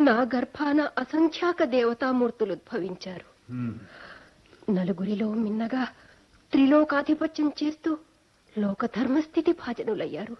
నా గర్భాన అసంఖ్యాక దేవతామూర్తులు ఉద్భవించారు నలుగురిలో మిన్నగా త్రిలోకాధిపత్యం చేస్తూ లోక ధర్మస్థితి భాజనులయ్యారు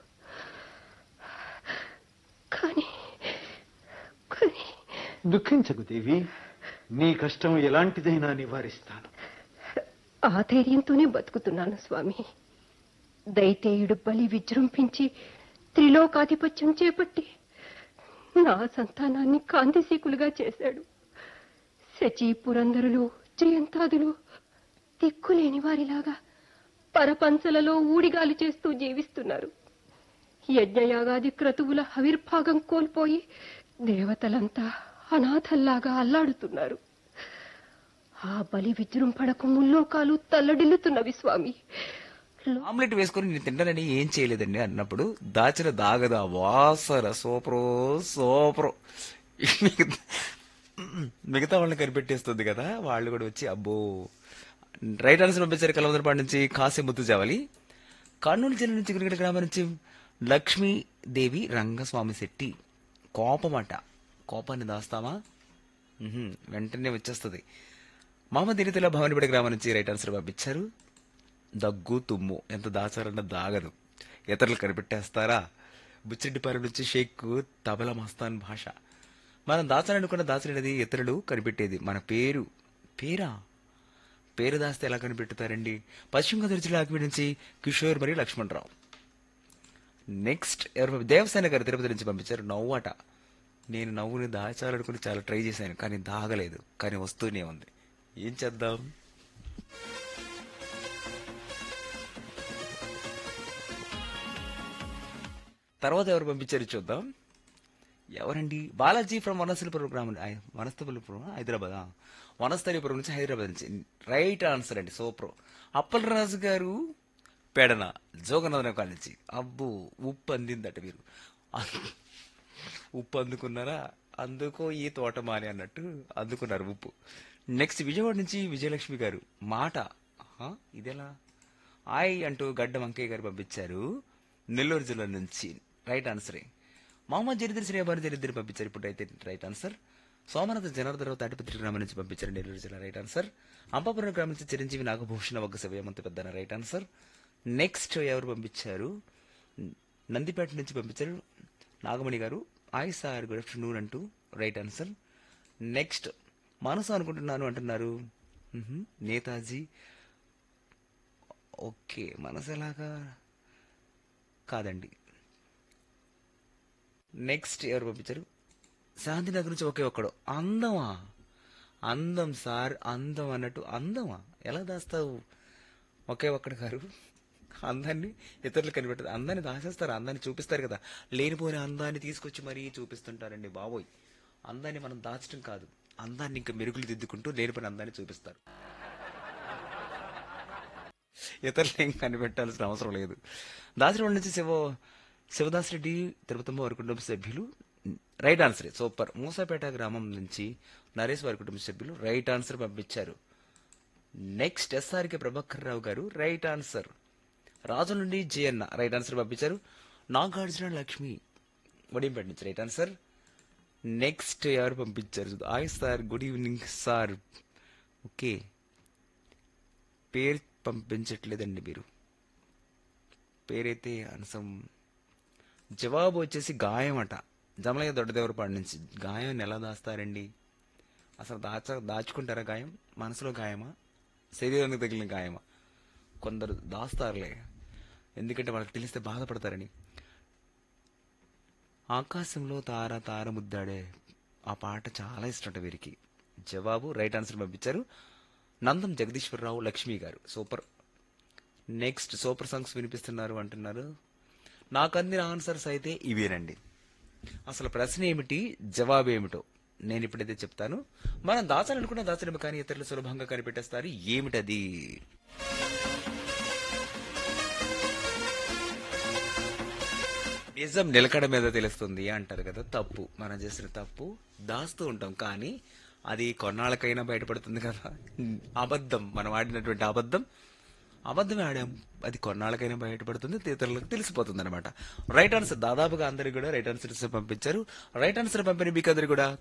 కానీ కానీ దుఃఖించకు దేవి నీ కష్టం ఎలాంటిదైనా నివారిస్తాను ఆ ధైర్యంతోనే బతుకుతున్నాను స్వామి దైతేయుడు బలి విజృంభించి త్రిలోకాధిపత్యం చేపట్టి నా సంతానాన్ని కాంతిశీకులుగా చేశాడు శచీ పురంధరులు జయంతాదులు దిక్కులేని వారిలాగా పరపంచలలో ఊడిగాలి చేస్తూ జీవిస్తున్నారు యజ్ఞయాగాది క్రతువుల హవిర్భాగం కోల్పోయి దేవతలంతా అనాథల్లాగా అల్లాడుతున్నారు ఆ బలి విజృంభణకు ముల్లోకాలు తల్లడిల్లుతున్నవి స్వామి లో- ఆమ్లెట్ వేసుకొని నేను తింటానని ఏం చేయలేదండి అన్నప్పుడు దాచిన దాగదా వాసన సూపరో సూపరో మిగతా మిగతా వాళ్ళని కనిపెట్టేస్తుంది కదా వాళ్ళు కూడా వచ్చి అబ్బో రైట్ ఆన్సర్ పంపించారు కలవదరపాటి నుంచి కాసే ముద్దు చావాలి కర్నూలు జిల్లా నుంచి గురిగడ గ్రామం నుంచి లక్ష్మీదేవి రంగస్వామి శెట్టి కోపమట కోపాన్ని దాస్తామా ఉహుం, వెంటనే వచ్చేస్తుంది మహమ్మద్ ఇనితుల భవనిపడి గ్రామం నుంచి రైట్ ఆన్సర్ పంపించారు దగ్గు తుమ్ము ఎంత దాచారన్న దాగదు ఇతరులు కనిపెట్టేస్తారా బుచ్చిరెడ్డిపాలెం నుంచి షేక్ తబల మస్తాన్ భాష మనం దాచాలనుకున్న దాచలేనిది ఇతరులు కనిపెట్టేది మన పేరు పేరా పేరు దాస్తే ఎలా కనిపెట్టుతారండి పశ్చిమ గోదావరి జిల్లా అక్కిడి నుంచి కిషోర్ మరియు లక్ష్మణరావు నెక్స్ట్ ఎవరు దేవసేన గారు తిరుపతి నుంచి పంపించారు నవ్వట నేను నవ్వుని దాచాలనుకుని చాలా ట్రై చేశాను కానీ దాగలేదు కానీ వస్తూనే ఉంది ఏం చేద్దాం తర్వాత ఎవరు పంపించారు చూద్దాం ఎవరండి బాలాజీ ఫ్రమ్ వనస్థలిపురం గ్రామం ఐ- వనస్థలిపురం హైదరాబాద్ ఆ. వనస్థలిపురం నుంచి హైదరాబాద్ నుంచి రైట్ ఆన్సర్ అండి సూపర్ అప్పలరాజు గారు పెడన జోగనాథన కాలేజీ నుంచి అబ్బో ఉప్పు అందిందట మీరు ఉప్పు అందుకున్నారా అందుకో ఈ తోటమాని అన్నట్టు అందుకున్నారు ఉప్పు నెక్స్ట్ విజయవాడ నుంచి విజయలక్ష్మి గారు మాట ఆహా, ఇదెలా ఆయ్ అంటూ గడ్డ వంకయ్య గారు పంపించారు నెల్లూరు జిల్లా నుంచి రైట్ ఆన్సరే మహమ్మద్ జరిద్ర శ్రీబారి జరిద్ర పంపించారు ఇప్పుడు అయితే రైట్ ఆన్సర్ సోమనాథ జనార్దరావు తాటిపత్రి గ్రామం నుంచి పంపించారు నెల్లూరు జిల్లా రైట్ ఆన్సర్ అంపాపురం గ్రామం నుంచి చిరంజీవి నాగభూషణ వగ్గ శివయమంత పెద్దన రైట్ ఆన్సర్ నెక్స్ట్ ఎవరు పంపించారు నందిపేట నుంచి పంపించారు Nagamani garu hi sir good afternoon అంటూ రైట్ ఆన్సర్ నెక్స్ట్ మనసు అనుకుంటున్నాను అంటున్నారు మ్హూ, నేతాజీ ఓకే మనసు ఎలాగా కాదండి నెక్స్ట్ ఎవరు పంపించారు శాంతినగర్ నుంచి ఒకే ఒక్కడు అందమా అందం సార్ అందం అన్నట్టు అందమా ఎలా దాస్తావు ఒకే ఒక్కడు గారు అందాన్ని ఇతరులు కనిపెట్టదు అందాన్ని దాచేస్తారు అందాన్ని చూపిస్తారు కదా లేనిపోయిన అందాన్ని తీసుకొచ్చి మరీ చూపిస్తుంటారండి బాబోయ్ అందాన్ని మనం దాచడం కాదు అందాన్ని ఇంకా మెరుగులు దిద్దుకుంటూ లేనిపోయిన అందాన్ని చూపిస్తారు ఇతరులు ఏం కనిపెట్టాల్సిన అవసరం లేదు దాసరివాడ నుంచి శివ శివదాస్ రెడ్డి తిరుపతమ్మ వారి కుటుంబ సభ్యులు రైట్ ఆన్సర్ సూపర్ మూసాపేట గ్రామం నుంచి నరేష్ వారి కుటుంబ సభ్యులు రైట్ ఆన్సర్ పంపించారు next SRK Prabhakar Rao garu right answer రాజు నుండి జయన్న రైట్ ఆన్సర్ పంపించారు నాగార్జున లక్ష్మి వడింపేట నుంచి రైట్ ఆన్సర్ నెక్స్ట్ ఎవరు పంపించారు hi sir good evening sir okay పేరు పంపించట్లేదండి మీరు పేరైతే అనసం జవాబు వచ్చేసి గాయం అట జమలయ్య దొడ్డదేవరపాడు నుంచి గాయం ఎలా దాస్తారండి అసలు దాచ దాచుకుంటారా గాయం మనసులో గాయమా శరీరానికి తగిలిన గాయమా కొందరు దాస్తారులే ఎందుకంటే వాళ్ళకి తెలిస్తే బాధపడతారని ఆకాశంలో తార తార ముద్దాడే ఆ పాట చాలా ఇష్టం వీరికి జవాబు రైట్ ఆన్సర్ పంపించారు నందం జగదీశ్వరరావు లక్ష్మి గారు సూపర్ నెక్స్ట్ సూపర్ సాంగ్స్ వినిపిస్తున్నారు అంటున్నారు నాకు అందిన ఆన్సర్స్ అయితే ఇవేనండి అసలు ప్రశ్న ఏమిటి జవాబు ఏమిటో నేను ఇప్పుడైతే చెప్తాను మనం దాచాలనుకున్న దాచలేము కానీ ఇతరులు సులభంగా కనిపెట్టేస్తారు ఏమిటది నిజం నిలకడ మీద తెలుస్తుంది అంటారు కదా తప్పు మనం చేసిన తప్పు దాస్తూ ఉంటాం కానీ అది కొన్నాళ్ళకైనా బయటపడుతుంది కదా అబద్ధం మనం ఆడినటువంటి అబద్ధం అబద్ధమే ఆడాం అది కొన్నాళ్ళకైనా బయటపడుతుంది ఇతరులకు తెలిసిపోతుంది అనమాట రైట్ ఆన్సర్ దాదాపుగా అందరికి కూడా రైట్ ఆన్సర్స్ పంపించారు రైట్ ఆన్సర్ పంపిన మీకు అందరు కూడా